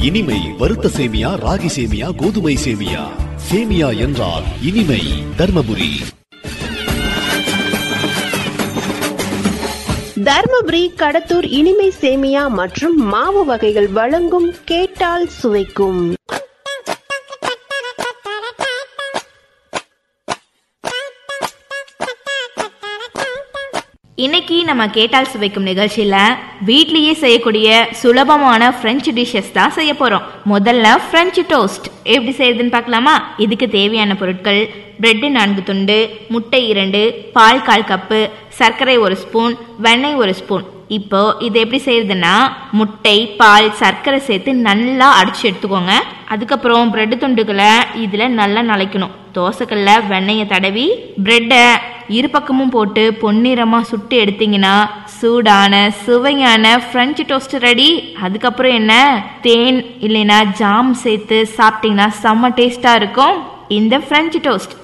இனிமை வறுத்த சேமியா ராகி சேமியா கோதுமை சேமியா சேமியா என்றால் இனிமை தர்மபுரி தர்மபுரி கடத்தூர் இனிமை சேமியா மற்றும் மாவு வகைகள் வழங்கும் கேட்டால் சுவைக்கும் இன்னைக்கு நம்ம கேட்டால் சுவைக்கும் நிகழ்ச்சியில வீட்லயே செய்யக்கூடிய சுலபமான பிரெஞ்சு டிஷ்ஷஸ் தான் செய்ய போறோம் முதல்ல பிரெஞ்சு டோஸ்ட் எப்படி செய்யுதுன்னு பார்க்கலாமா இதுக்கு தேவையான பொருட்கள் பிரெட் நான்கு துண்டு முட்டை இரண்டு பால் கால் கப்பு சர்க்கரை ஒரு ஸ்பூன் வெண்ணெய் ஒரு ஸ்பூன் இப்போ இது எப்படி செய்யறதுன்னா முட்டை பால் சர்க்கரை சேர்த்து நல்லா அடிச்சு எடுத்துக்கோங்க அதுக்கப்புறம் பிரெட் துண்டுகளை இதுல நல்லா நனைக்கணும் தோசைக்கல்ல வெண்ணெயை தடவி பிரெட்டை இரு பக்கமும் போட்டு பொன்னிறமா சுட்டு எடுத்தீங்கன்னா சூடான சுவையான ஃப்ரெஞ்சு டோஸ்ட் ரெடி அதுக்கப்புறம் என்ன தேன் இல்லைன்னா ஜாம் சேர்த்து சாப்பிட்டீங்கன்னா செம்ம டேஸ்டா இருக்கும் இந்த ஃப்ரெஞ்சு டோஸ்ட்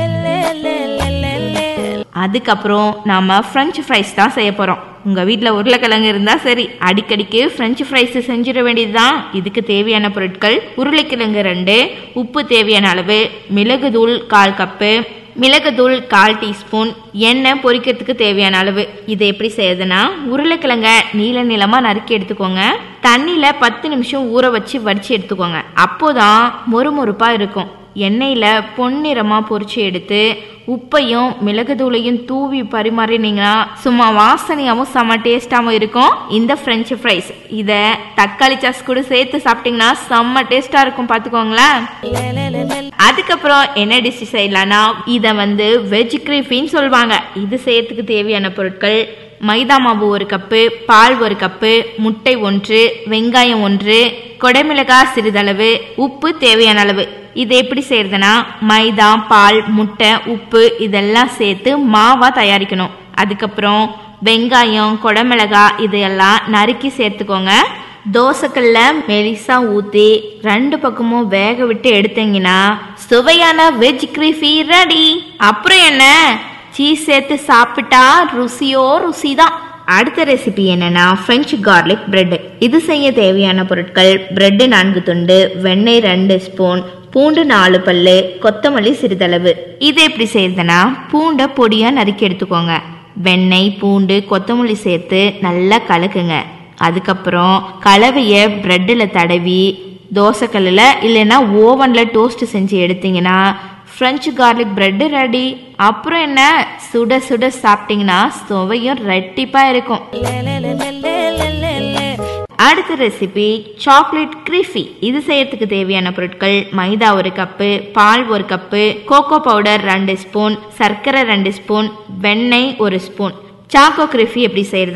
அதுக்கப்புறம் நாம ஃப்ரெஞ்ச் ஃப்ரைஸ் தான் செய்ய போறோம் உங்க வீட்டில் உருளைக்கிழங்கு இருந்தா சரி அடிக்கடிக்கு ஃப்ரெஞ்ச் ஃப்ரைஸ் செஞ்சிட வேண்டியதுதான் இதுக்கு தேவையான பொருட்கள் உருளைக்கிழங்கு ரெண்டு உப்பு தேவையான அளவு மிளகுதூள் கால் கப்பு மிளகுத்தூள் கால் டீஸ்பூன் எண்ணெய் பொரிக்கிறதுக்கு தேவையான அளவு இதை எப்படி செய்யறதுன்னா உருளைக்கிழங்க நீள நீளமாக நறுக்கி எடுத்துக்கோங்க தண்ணியில் பத்து நிமிஷம் ஊற வச்சு வடித்து எடுத்துக்கோங்க அப்போதான் மொறுமொறுப்பாக இருக்கும் எண்ணெயில் பொன்னிறமாக பொரிச்சு எடுத்து உப்பையும் மிளகுத்தூளையும் தூவி பரிமாறினீங்கன்னா சும்மா வாசனையாகவும் செம்ம டேஸ்டாகவும் இருக்கும் இந்த ஃப்ரெஞ்சு ஃப்ரைஸ் இதை தக்காளி சாஸ் கூட சேர்த்து சாப்பிட்டீங்கன்னா செம்ம டேஸ்டாக இருக்கும் பார்த்துக்கோங்களேன் அதுக்கப்புறம் என்ன டிஷ் செய்யலாம்னா இதை வந்து வெஜ் கிரீஃபின்னு சொல்லுவாங்க இது செய்யறதுக்கு தேவையான பொருட்கள் மைதா மாவு ஒரு கப்பு பால் ஒரு கப்பு முட்டை ஒன்று வெங்காயம் ஒன்று கொடைமிளகாய் சிறிதளவு உப்பு தேவையான அளவு இது எப்படி செய்யறதுன்னா மைதா பால் முட்டை உப்பு இதெல்லாம் சேர்த்து மாவா தயாரிக்கணும் அதுக்கப்புறம் வெங்காயம் கொடைமிளகாய் இதையெல்லாம் நறுக்கி சேர்த்துக்கோங்க தோசைக்கல்ல மெலிசா ஊற்றி ரெண்டு பக்கமும் வேக விட்டு எடுத்தீங்கன்னா சுவையான வெஜ் கிரீஃபி ரெடி அப்புறம் என்ன சீஸ் சேர்த்து சாப்பிட்டா ருசியோ ருசி தான் அடுத்த ரெசிபி என்னன்னா ஃப்ரெஞ்ச் கார்லிக் பிரெட் இது செய்ய தேவையான பொருட்கள் பிரெட் நான்கு துண்டு வெண்ணெய் ரெண்டு ஸ்பூன் பூண்டு நாலு பல்லு கொத்தமல்லி சிறிதளவு இது எப்படி செய்யறதுன்னா பூண்டை பொடியா நறுக்கி எடுத்துக்கோங்க வெண்ணெய் பூண்டு கொத்தமல்லி சேர்த்து நல்லா கலக்குங்க அதுக்கப்புறம் கலவையை ப்ரெட்டில் தடவி தோசைக்கல்லில் இல்லைன்னா ஓவனில் டோஸ்ட் செஞ்சு எடுத்தீங்கன்னா ஃப்ரெஞ்சு கார்லிக் பிரெட்டு ரெடி அப்புறம் என்ன சுட சுட சாப்பிட்டீங்கன்னா சுவையும் ரெட்டிப்பாக இருக்கும் அடுத்த ரெசிபி சாக்லேட் கிரீஃபி இது செய்யறதுக்கு தேவையான பொருட்கள் மைதா ஒரு கப்பு பால் ஒரு கப்பு கோகோ பவுடர் ரெண்டு ஸ்பூன் சர்க்கரை ரெண்டு ஸ்பூன் வெண்ணெய் ஒரு ஸ்பூன் சாக்கோ கிரிஃபி எப்படி செய்யறது